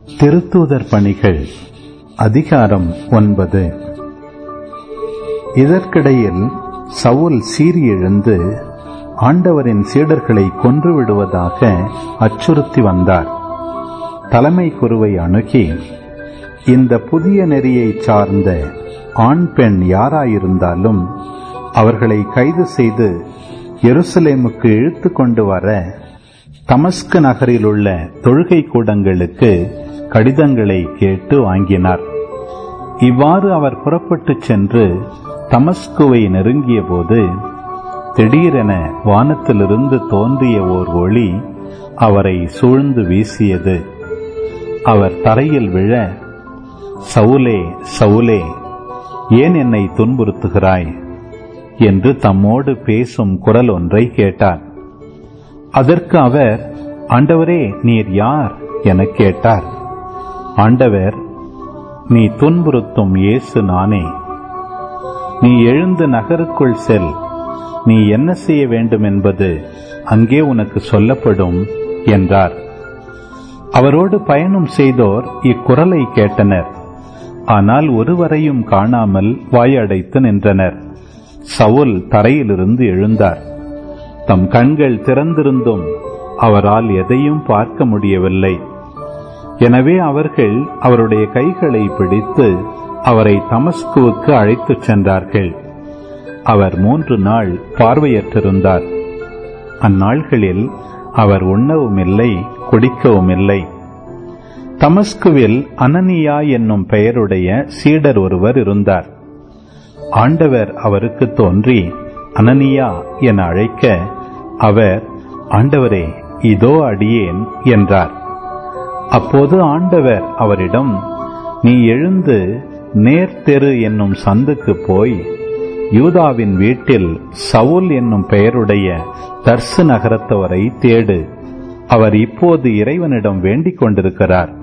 திருத்தூதர் பணிகள் அதிகாரம் ஒன்பது இதற்கிடையில் சவுல் சீறி எழுந்து ஆண்டவரின் சீடர்களை கொன்று விடுவதாக அச்சுறுத்தி வந்தார் தலைமை குருவை அணுகி இந்த புதிய நெறியைச் சார்ந்த ஆண் பெண் யாராயிருந்தாலும் அவர்களை கைது செய்து எருசலேமுக்கு இழுத்து கொண்டு வர தமஸ்கு நகரில் உள்ள தொழுகை கூடங்களுக்கு கடிதங்களை கேட்டு வாங்கினார் இவ்வாறு அவர் புறப்பட்டுச் சென்று தமஸ்குவை நெருங்கிய போது திடீரென வானத்திலிருந்து தோன்றிய ஓர் ஒளி அவரை சூழ்ந்து வீசியது அவர் தரையில் விழ சவுலே சவுலே ஏன் என்னை துன்புறுத்துகிறாய் என்று தம்மோடு பேசும் குரல் ஒன்றை கேட்டார் அதற்கு அவர் ஆண்டவரே நீர் யார் என கேட்டார் ஆண்டவர் நீ துன்புறுத்தும் இயேசு நானே நீ எழுந்து நகருக்குள் செல் நீ என்ன செய்ய வேண்டும் என்பது அங்கே உனக்கு சொல்லப்படும் என்றார் அவரோடு பயணம் செய்தோர் இக்குரலை கேட்டனர் ஆனால் ஒருவரையும் காணாமல் வாயடைத்து நின்றனர் சவுல் தரையிலிருந்து எழுந்தார் தம் கண்கள் திறந்திருந்தும் அவரால் எதையும் பார்க்க முடியவில்லை எனவே அவர்கள் அவருடைய கைகளை பிடித்து அவரை தமஸ்குவுக்கு அழைத்துச் சென்றார்கள் அவர் மூன்று நாள் பார்வையற்றிருந்தார் அந்நாள்களில் அவர் உண்ணவும் இல்லை குடிக்கவும் இல்லை தமஸ்குவில் அனனியா என்னும் பெயருடைய சீடர் ஒருவர் இருந்தார் ஆண்டவர் அவருக்கு தோன்றி அனனியா என அழைக்க அவர் ஆண்டவரே இதோ அடியேன் என்றார் அப்போது ஆண்டவர் அவரிடம் நீ எழுந்து நேர்த்தெரு என்னும் சந்துக்கு போய் யூதாவின் வீட்டில் சவுல் என்னும் பெயருடைய தர்சு நகரத்தவரை தேடு அவர் இப்போது இறைவனிடம் வேண்டிக் கொண்டிருக்கிறார்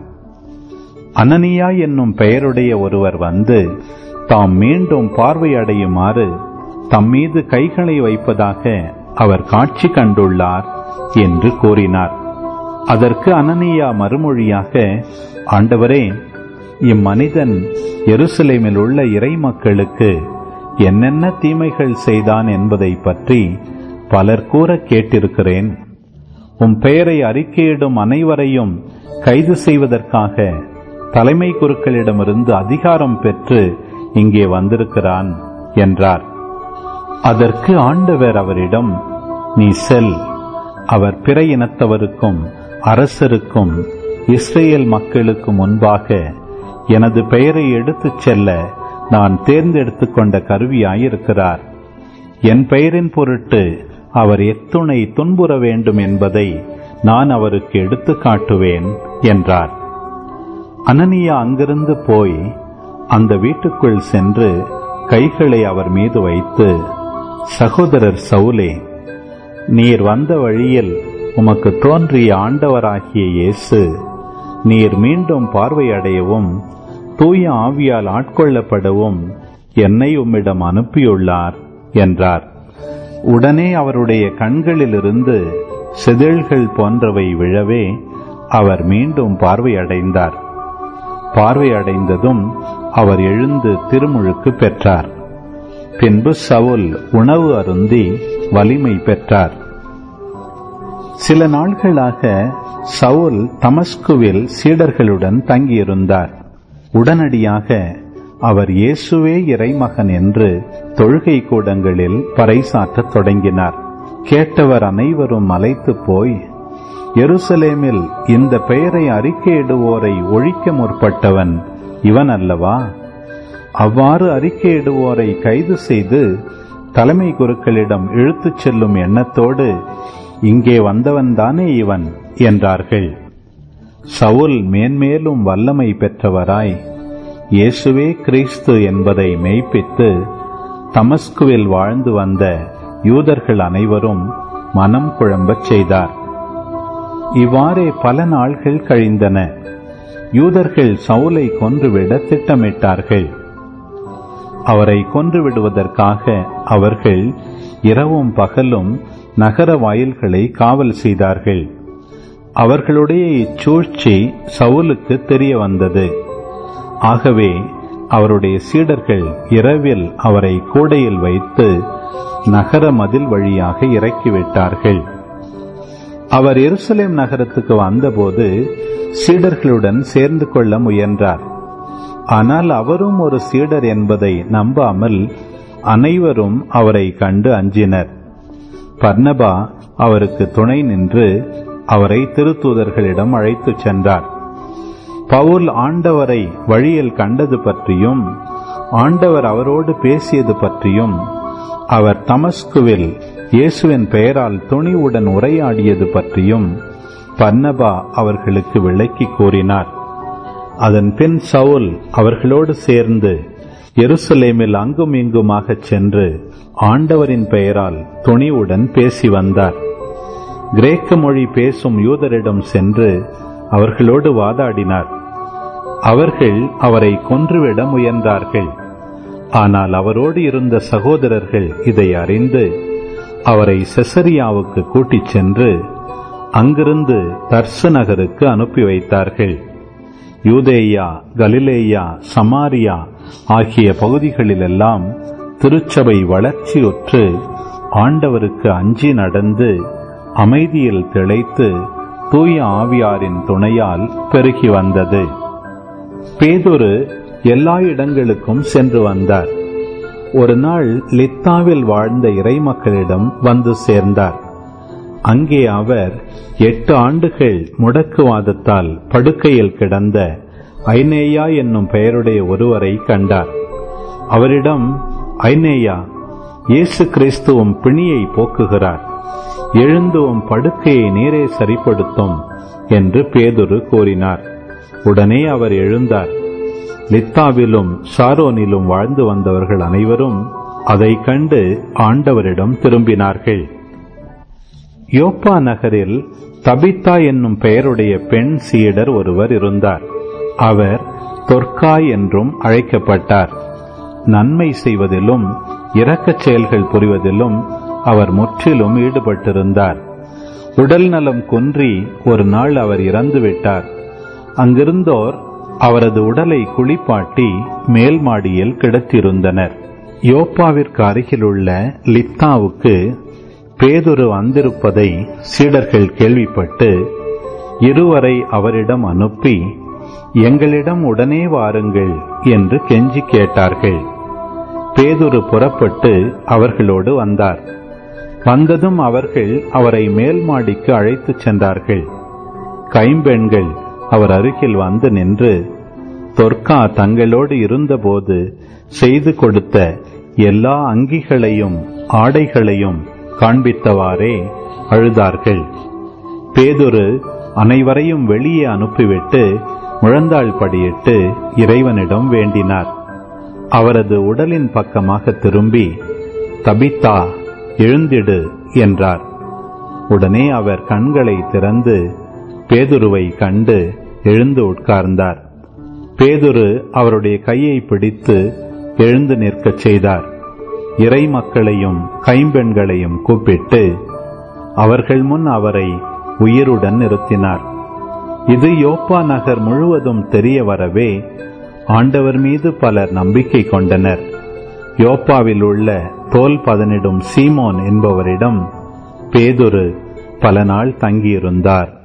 அனனியா என்னும் பெயருடைய ஒருவர் வந்து தாம் மீண்டும் பார்வையடையுமாறு தம் மீது கைகளை வைப்பதாக அவர் காட்சி கண்டுள்ளார் என்று கூறினார் அதற்கு அனனியா மறுமொழியாக ஆண்டவரே இம்மனிதன் எருசலேமில் உள்ள இறை மக்களுக்கு என்னென்ன தீமைகள் செய்தான் என்பதை பற்றி பலர் கூற கேட்டிருக்கிறேன் உம் பெயரை அறிக்கையிடும் அனைவரையும் கைது செய்வதற்காக தலைமை குருக்களிடமிருந்து அதிகாரம் பெற்று இங்கே வந்திருக்கிறான் என்றார் அதற்கு ஆண்டவர் அவரிடம் நீ செல் அவர் பிற இனத்தவருக்கும் அரசருக்கும் இஸ்ரேல் மக்களுக்கு முன்பாக எனது பெயரை எடுத்துச் செல்ல நான் தேர்ந்தெடுத்துக் கொண்ட கருவியாயிருக்கிறார் என் பெயரின் பொருட்டு அவர் எத்துணை துன்புற வேண்டும் என்பதை நான் அவருக்கு எடுத்து காட்டுவேன் என்றார் அனனியா அங்கிருந்து போய் அந்த வீட்டுக்குள் சென்று கைகளை அவர் மீது வைத்து சகோதரர் சவுலே நீர் வந்த வழியில் உமக்கு தோன்றிய ஆண்டவராகிய இயேசு நீர் மீண்டும் பார்வையடையவும் தூய ஆவியால் ஆட்கொள்ளப்படவும் என்னை உம்மிடம் அனுப்பியுள்ளார் என்றார் உடனே அவருடைய கண்களிலிருந்து செதில்கள் போன்றவை விழவே அவர் மீண்டும் பார்வையடைந்தார் பார்வையடைந்ததும் அவர் எழுந்து திருமுழுக்கு பெற்றார் பின்பு சவுல் உணவு அருந்தி வலிமை பெற்றார் சில நாள்களாக சவுல் தமஸ்குவில் சீடர்களுடன் தங்கியிருந்தார் உடனடியாக அவர் இயேசுவே இறைமகன் என்று தொழுகை கூடங்களில் பறைசாற்றத் தொடங்கினார் கேட்டவர் அனைவரும் அலைத்து போய் எருசலேமில் இந்த பெயரை அறிக்கையிடுவோரை ஒழிக்க முற்பட்டவன் இவன் அல்லவா அவ்வாறு அறிக்கையிடுவோரை கைது செய்து தலைமை குருக்களிடம் இழுத்துச் செல்லும் எண்ணத்தோடு இங்கே வந்தவன்தானே இவன் என்றார்கள் சவுல் மேன்மேலும் வல்லமை பெற்றவராய் இயேசுவே கிறிஸ்து என்பதை மெய்ப்பித்து தமஸ்குவில் வாழ்ந்து வந்த யூதர்கள் அனைவரும் மனம் குழம்பச் செய்தார் இவ்வாறே பல நாள்கள் கழிந்தன யூதர்கள் சவுலை கொன்றுவிட திட்டமிட்டார்கள் அவரை கொன்று விடுவதற்காக அவர்கள் இரவும் பகலும் நகர வாயில்களை காவல் செய்தார்கள் அவர்களுடைய இச்சூழ்ச்சி சவுலுக்கு தெரிய வந்தது ஆகவே அவருடைய சீடர்கள் இரவில் அவரை கூடையில் வைத்து நகர மதில் வழியாக இறக்கிவிட்டார்கள் அவர் எருசலேம் நகரத்துக்கு வந்தபோது சீடர்களுடன் சேர்ந்து கொள்ள முயன்றார் ஆனால் அவரும் ஒரு சீடர் என்பதை நம்பாமல் அனைவரும் அவரை கண்டு அஞ்சினர் பர்னபா அவருக்கு துணை நின்று அவரை திருத்தூதர்களிடம் அழைத்துச் சென்றார் பவுல் ஆண்டவரை வழியில் கண்டது பற்றியும் ஆண்டவர் அவரோடு பேசியது பற்றியும் அவர் தமஸ்குவில் இயேசுவின் பெயரால் துணிவுடன் உரையாடியது பற்றியும் பர்னபா அவர்களுக்கு விளக்கி கூறினார் அதன் பின் சவுல் அவர்களோடு சேர்ந்து எருசலேமில் அங்கும் இங்குமாகச் சென்று ஆண்டவரின் பெயரால் துணிவுடன் பேசி வந்தார் கிரேக்க மொழி பேசும் யூதரிடம் சென்று அவர்களோடு வாதாடினார் அவர்கள் அவரை கொன்றுவிட முயன்றார்கள் ஆனால் அவரோடு இருந்த சகோதரர்கள் இதை அறிந்து அவரை செசரியாவுக்கு கூட்டிச் சென்று அங்கிருந்து தர்சு நகருக்கு அனுப்பி வைத்தார்கள் யூதேயா கலிலேயா சமாரியா ஆகிய பகுதிகளிலெல்லாம் திருச்சபை வளர்ச்சியுற்று ஆண்டவருக்கு அஞ்சி நடந்து அமைதியில் திளைத்து தூய ஆவியாரின் துணையால் பெருகி வந்தது பேதுரு எல்லா இடங்களுக்கும் சென்று வந்தார் ஒரு நாள் லித்தாவில் வாழ்ந்த இறைமக்களிடம் வந்து சேர்ந்தார் அங்கே அவர் எட்டு ஆண்டுகள் முடக்குவாதத்தால் படுக்கையில் கிடந்த ஐனேயா என்னும் பெயருடைய ஒருவரை கண்டார் அவரிடம் ஐனேயா இயேசு கிறிஸ்துவும் பிணியை போக்குகிறார் எழுந்துவும் படுக்கையை நீரே சரிப்படுத்தும் என்று பேதுரு கூறினார் உடனே அவர் எழுந்தார் லித்தாவிலும் ஷாரோனிலும் வாழ்ந்து வந்தவர்கள் அனைவரும் அதை கண்டு ஆண்டவரிடம் திரும்பினார்கள் யோப்பா நகரில் தபித்தா என்னும் பெயருடைய பெண் சீடர் ஒருவர் இருந்தார் அவர் தொர்க்காய் என்றும் அழைக்கப்பட்டார் நன்மை செய்வதிலும் இரக்கச் செயல்கள் புரிவதிலும் அவர் முற்றிலும் ஈடுபட்டிருந்தார் உடல் நலம் குன்றி ஒரு நாள் அவர் இறந்துவிட்டார் அங்கிருந்தோர் அவரது உடலை குளிப்பாட்டி மேல் மாடியில் கிடத்திருந்தனர் யோப்பாவிற்கு அருகிலுள்ள லித்தாவுக்கு பேதுரு வந்திருப்பதை சீடர்கள் கேள்விப்பட்டு இருவரை அவரிடம் அனுப்பி எங்களிடம் உடனே வாருங்கள் என்று கெஞ்சி கேட்டார்கள் பேதுரு புறப்பட்டு அவர்களோடு வந்தார் வந்ததும் அவர்கள் அவரை மேல் மாடிக்கு அழைத்துச் சென்றார்கள் கைம்பெண்கள் அவர் அருகில் வந்து நின்று தொர்க்கா தங்களோடு இருந்தபோது செய்து கொடுத்த எல்லா அங்கிகளையும் ஆடைகளையும் காண்பித்தவாறே அழுதார்கள் பேதுரு அனைவரையும் வெளியே அனுப்பிவிட்டு முழந்தாள் படியிட்டு இறைவனிடம் வேண்டினார் அவரது உடலின் பக்கமாக திரும்பி தபித்தா எழுந்திடு என்றார் உடனே அவர் கண்களை திறந்து பேதுருவை கண்டு எழுந்து உட்கார்ந்தார் பேதுரு அவருடைய கையை பிடித்து எழுந்து நிற்கச் செய்தார் இறை மக்களையும் கைம்பெண்களையும் கூப்பிட்டு அவர்கள் முன் அவரை உயிருடன் நிறுத்தினார் இது யோப்பா நகர் முழுவதும் தெரிய வரவே ஆண்டவர் மீது பலர் நம்பிக்கை கொண்டனர் யோப்பாவில் உள்ள தோல் பதனிடும் சீமோன் என்பவரிடம் பேதுரு பல நாள் தங்கியிருந்தார்